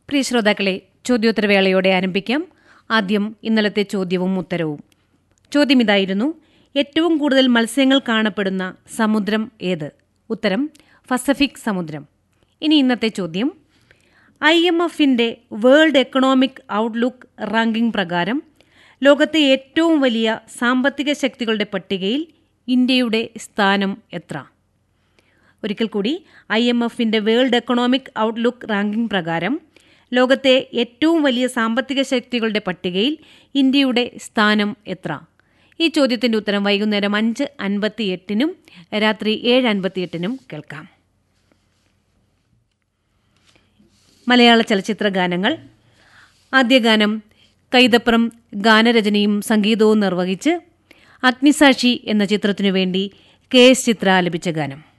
പ്രിയ ശ്രോതാക്കളെ ചോദ്യോത്തരവേളയോടെ ആരംഭിക്കാം ആദ്യം ഇന്നലത്തെ ചോദ്യവും ഉത്തരവും ചോദ്യം ഇതായിരുന്നു ഏറ്റവും കൂടുതൽ മത്സ്യങ്ങൾ കാണപ്പെടുന്ന സമുദ്രം ഏത് ഉത്തരം പസഫിക് സമുദ്രം ഇനി ഇന്നത്തെ ചോദ്യം ഐ എം എഫിൻ്റെ വേൾഡ് എക്കണോമിക് ഔട്ട്ലുക്ക് റാങ്കിംഗ് പ്രകാരം ലോകത്തെ ഏറ്റവും വലിയ സാമ്പത്തിക ശക്തികളുടെ പട്ടികയിൽ ഇന്ത്യയുടെ സ്ഥാനം എത്ര ഒരിക്കൽ കൂടി ഐ എം എഫിൻ്റെ വേൾഡ് എക്കണോമിക് ഔട്ട്ലുക്ക് റാങ്കിംഗ് പ്രകാരം ലോകത്തെ ഏറ്റവും വലിയ സാമ്പത്തിക ശക്തികളുടെ പട്ടികയിൽ ഇന്ത്യയുടെ സ്ഥാനം എത്ര ഈ ചോദ്യത്തിൻ്റെ ഉത്തരം വൈകുന്നേരം അഞ്ച് അൻപത്തി എട്ടിനും രാത്രി ഏഴ് അൻപത്തി എട്ടിനും കേൾക്കാം മലയാള ചലച്ചിത്ര ഗാനങ്ങൾ ആദ്യ ഗാനം കൈതപ്രം ഗാനരചനയും സംഗീതവും നിർവഹിച്ച് അഗ്നിസാക്ഷി എന്ന ചിത്രത്തിനു വേണ്ടി കെ എസ് ചിത്ര ആലപിച്ച ഗാനം